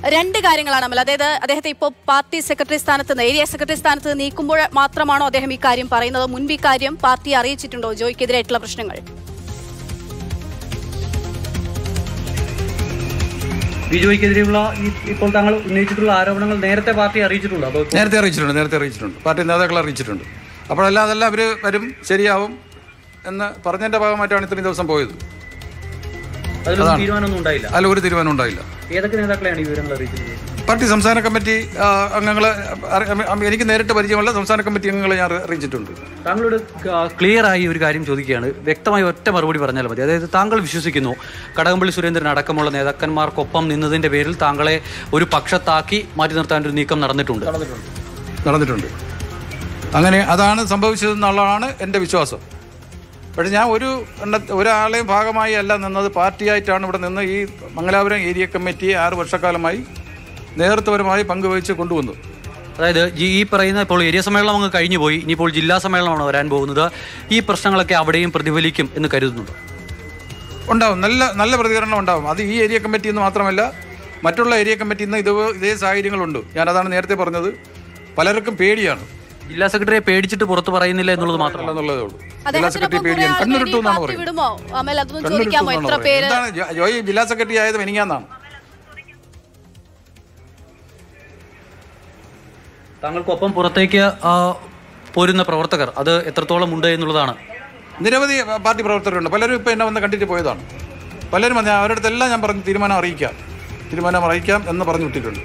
രണ്ട് കാര്യങ്ങളാണ് അമൽ അതായത് അദ്ദേഹത്തെ ഇപ്പോൾ പാർട്ടി സെക്രട്ടറി സ്ഥാനത്ത് നിന്ന് ഏരിയ സെക്രട്ടറി സ്ഥാനത്ത് നിന്ന് നീക്കുമ്പോൾ മാത്രമാണോ അദ്ദേഹം ഈ കാര്യം പറയുന്നത് മുൻപ് ഈ കാര്യം പാർട്ടി അറിയിച്ചിട്ടുണ്ടോ ജോയ്ക്കെതിരായിട്ടുള്ള പ്രശ്നങ്ങൾ ബിജോയ്ക്കെതിരെയുള്ള ഈ ഇപ്പോൾ താങ്കൾ ഉന്നയിച്ചിട്ടുള്ള ആരോപണങ്ങൾ നേരത്തെ പാർട്ടി അറിയിച്ചിട്ടുണ്ടോ അതോ ഇപ്പോൾ- നേരത്തെ അറിയിച്ചിട്ടുണ്ട് നേരത്തെ അറിയിച്ചിട്ടുണ്ട് പാർട്ടി നേതാക്കളെ അറിയിച്ചിട്ടുണ്ട് അപ്പോഴെല്ലാം അതെല്ലാം അവർ വരും ശരിയാവും എന്ന് പറഞ്ഞതിൻ്റെ ഭാഗമായിട്ടാണ് ഇത്രയും ദിവസം പോയത് അതിലൊന്നും തീരുമാനമൊന്നും ഉണ്ടായില്ല അതിൽ ഒരു തീരുമാനം ഉണ്ടായില്ല ഏതൊക്കെ നേതാക്കളെയാണ് ഈ വിവരങ്ങൾ അറിയിച്ചിട്ടുള്ളത് പാർട്ടി സംസ്ഥാന കമ്മിറ്റി ആ, അംഗങ്ങളെ അറി- അറി- എനിക്ക് നേരിട്ട് പരിചയമുള്ള സംസ്ഥാന കമ്മിറ്റി അംഗങ്ങളെ ഞാൻ അറിയിച്ചിട്ടുണ്ട് താങ്കളോട് ക്ലിയർ ആയി ഒരു കാര്യം ചോദിക്കുകയാണ് വ്യക്തമായി ഒറ്റ മറുപടി പറഞ്ഞാൽ മതി അതായത് താങ്കൾ വിശ്വസിക്കുന്നു കടകംപള്ളി സുരേന്ദ്രൻ അടക്കമുള്ള നേതാക്കന്മാർക്കൊപ്പം നിന്നതിന്റെ പേരിൽ താങ്കളെ ഒരു പക്ഷത്താക്കി മാറ്റി നിർത്താൻ ഒരു നീക്കം നടന്നിട്ടുണ്ട് നടന്നിട്ടുണ്ട് അങ്ങനെ അതാണ് സംഭവിച്ചതെന്നുള്ളതാണ് എൻ്റെ വിശ്വാസം പക്ഷേ ഞാൻ ഒരു എണ്ണ ഒരാളെയും ഭാഗമായി അല്ല നിന്നത് പാർട്ടിയായിട്ടാണ് ഇവിടെ നിന്ന് ഈ മംഗലാപുരം ഏരിയ കമ്മിറ്റിയെ ആറ് വർഷക്കാലമായി നേതൃത്വപരമായി പങ്കുവഹിച്ച് കൊണ്ടുവന്നു അതായത് ഈ ഈ പറയുന്ന ഇപ്പോൾ ഏരിയ സമ്മേളനം അങ്ങ് കഴിഞ്ഞു പോയി ഇനിയിപ്പോൾ ജില്ലാ സമ്മേളനമാണ് വരാൻ പോകുന്നത് ഈ പ്രശ്നങ്ങളൊക്കെ അവിടെയും പ്രതിഫലിക്കും എന്ന് കരുതുന്നുണ്ട് ഉണ്ടാവും നല്ല നല്ല പ്രതികരണം ഉണ്ടാവും അത് ഈ ഏരിയ കമ്മിറ്റി എന്ന് മാത്രമല്ല മറ്റുള്ള ഏരിയ കമ്മിറ്റിയിൽ നിന്ന് ഇത് ഇതേ സാഹചര്യങ്ങളുണ്ട് ഞാനതാണ് നേരത്തെ പറഞ്ഞത് പലർക്കും പേടിയാണ് ജില്ലാ സെക്രട്ടറിയെ പേടിച്ചിട്ട് പുറത്ത് പറയുന്നില്ല എന്നുള്ളത് മാത്രമല്ല എന്നുള്ളതേ ഉള്ളൂ ജില്ലാ അദ്ദേഹത്തിനൊപ്പം സെക്രട്ടറി കുറെ പേടിയാണ് ആൾക്കാർ കണ്ണെടുത്തു ഈ എന്നാണ് പാർട്ടി പറയുന്നത് വിടുമോ അമൽ അതൊന്നും കണ്ണെടുത്തു ചോദിക്കാമോ എന്നാണ് എത്ര പറയുന്നത്. പേര് എന്താണ് ജോ- ജോയി ജില്ലാ സെക്രട്ടറി ആയത് മെനിങ്ങാന്നാണ് താങ്കൾക്കൊപ്പം പുറത്തേക്ക് ആ, പോരുന്ന പ്രവർത്തകർ അത് എത്രത്തോളം ഉണ്ട് എന്നുള്ളതാണ് നിരവധി പാർട്ടി പ്രവർത്തകരുണ്ട് പലരും ഇപ്പോൾ എന്നെ വന്ന് കണ്ടിട്ട് പോയതാണ് പലരും വന്ന് അവരുടെ അടുത്തെല്ലാം ഞാൻ പറഞ്ഞു തീരുമാനം അറിയിക്കാം തീരുമാനം അറിയിക്കാം എന്ന് പറഞ്ഞു വിട്ടിട്ടുണ്ട്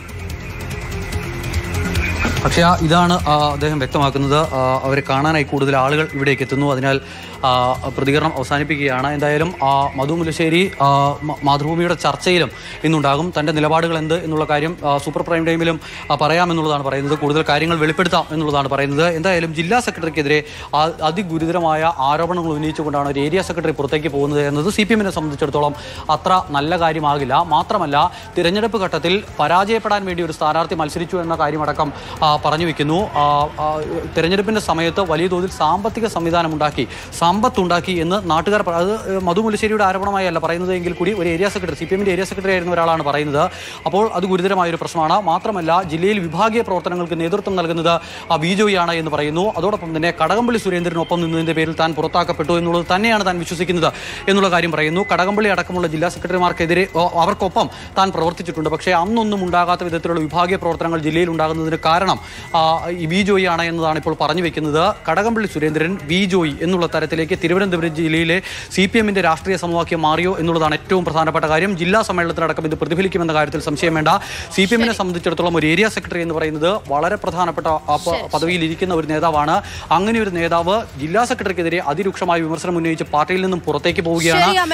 പക്ഷേ ആ ഇതാണ് ആ, അദ്ദേഹം വ്യക്തമാക്കുന്നത് ആ, അവരെ കാണാനായി കൂടുതൽ ആളുകൾ ഇവിടേക്ക് എത്തുന്നു അതിനാൽ ആ, പ്രതികരണം അവസാനിപ്പിക്കുകയാണ് എന്തായാലും ആ, മധു മുല്ലശ്ശേരി ആ, മ- മാതൃഭൂമിയുടെ ചർച്ചയിലും ഇന്നുണ്ടാകും തന്റെ നിലപാടുകൾ എന്ത് എന്നുള്ള കാര്യം ആ, സൂപ്പർ പ്രൈം ടൈമിലും ആ, പറയാമെന്നുള്ളതാണ് പറയുന്നത് കൂടുതൽ കാര്യങ്ങൾ വെളിപ്പെടുത്താം എന്നുള്ളതാണ് പറയുന്നത് എന്തായാലും ജില്ലാ സെക്രട്ടറിക്കെതിരെ ആ- അതിഗുരുതരമായ ആരോപണങ്ങൾ ഉന്നയിച്ചുകൊണ്ടാണ് ഒരു ഏരിയ സെക്രട്ടറി പുറത്തേക്ക് പോകുന്നത് എന്നത് സി പി എമ്മിനെ സംബന്ധിച്ചിടത്തോളം അത്ര നല്ല കാര്യമാകില്ല മാത്രമല്ല തിരഞ്ഞെടുപ്പ് ഘട്ടത്തിൽ പരാജയപ്പെടാൻ വേണ്ടി ഒരു സ്ഥാനാർത്ഥി മത്സരിച്ചു എന്ന കാര്യമടക്കം ആ, പറഞ്ഞു വെക്കുന്നു ആ, ആ, തിരഞ്ഞെടുപ്പിന്റെ സമയത്ത് വലിയ തോതിൽ സാമ്പത്തിക സംവിധാനം ഉണ്ടാക്കി സമ്പത്ത് ഉണ്ടാക്കി എന്ന് നാട്ടുകാർ പറ- അത് മധു മുല്ലശ്ശേരിയുടെ ആരോപണമായി അല്ല പറയുന്നത് എങ്കിൽ കൂടി ഒരു ഏരിയ സെക്രട്ടറി സി പി എമ്മിന്റെ ഏരിയ സെക്രട്ടറി ആയിരുന്ന ഒരാളാണ് പറയുന്നത് അപ്പോൾ അത് ഗുരുതരമായ ഒരു പ്രശ്നമാണ് മാത്രമല്ല ജില്ലയിൽ വിഭാഗീയ പ്രവർത്തനങ്ങൾക്ക് നേതൃത്വം നൽകുന്നത് ആ ബി ജോയിയാണ് എന്ന് പറയുന്നു അതോടൊപ്പം തന്നെ കടകംപള്ളി സുരേന്ദ്രനൊപ്പം നിന്നതിന്റെ പേരിൽ താൻ പുറത്താക്കപ്പെട്ടു എന്നുള്ളത് തന്നെയാണ് താൻ വിശ്വസിക്കുന്നത് എന്നുള്ള കാര്യം പറയുന്നു കടകംപള്ളി അടക്കമുള്ള ജില്ലാ സെക്രട്ടറിമാർക്കെതിരെ ഓ, അവർക്കൊപ്പം താൻ പ്രവർത്തിച്ചിട്ടുണ്ട് പക്ഷേ അന്നൊന്നും ഉണ്ടാകാത്ത വിധത്തിലുള്ള വിഭാഗീയ പ്രവർത്തനങ്ങൾ ജില്ലയിൽ ഉണ്ടാകുന്നതിന് കാരണം ആ, ഈ വി ജോയി ആണ് എന്നതാണ് ഇപ്പോൾ പറഞ്ഞു വെക്കുന്നത് കടകംപള്ളി സുരേന്ദ്രൻ വി ജോയി എന്നുള്ള തരത്തിലേക്ക് തിരുവനന്തപുരം ജില്ലയിലെ സി പി എമ്മിന്റെ രാഷ്ട്രീയ സമവാക്യം മാറിയോ എന്നുള്ളതാണ് ഏറ്റവും പ്രധാനപ്പെട്ട കാര്യം ജില്ലാ സമ്മേളനത്തിലടക്കം ഇത് പ്രതിഫലിക്കുമെന്ന കാര്യത്തിൽ സംശയം വേണ്ട സി പി എമ്മിനെ സംബന്ധിച്ചിടത്തോളം ഒരു ഏരിയ സെക്രട്ടറി എന്ന് പറയുന്നത് വളരെ പ്രധാനപ്പെട്ട ആ പ- പദവിയിൽ ഇരിക്കുന്ന ഒരു നേതാവാണ് അങ്ങനെ ഒരു നേതാവ് ജില്ലാ സെക്രട്ടറിക്കെതിരെ അതിരൂക്ഷമായ വിമർശനം ഉന്നയിച്ച് പാർട്ടിയിൽ നിന്നും പുറത്തേക്ക് പോവുകയാണ് ശരി, അമൽ.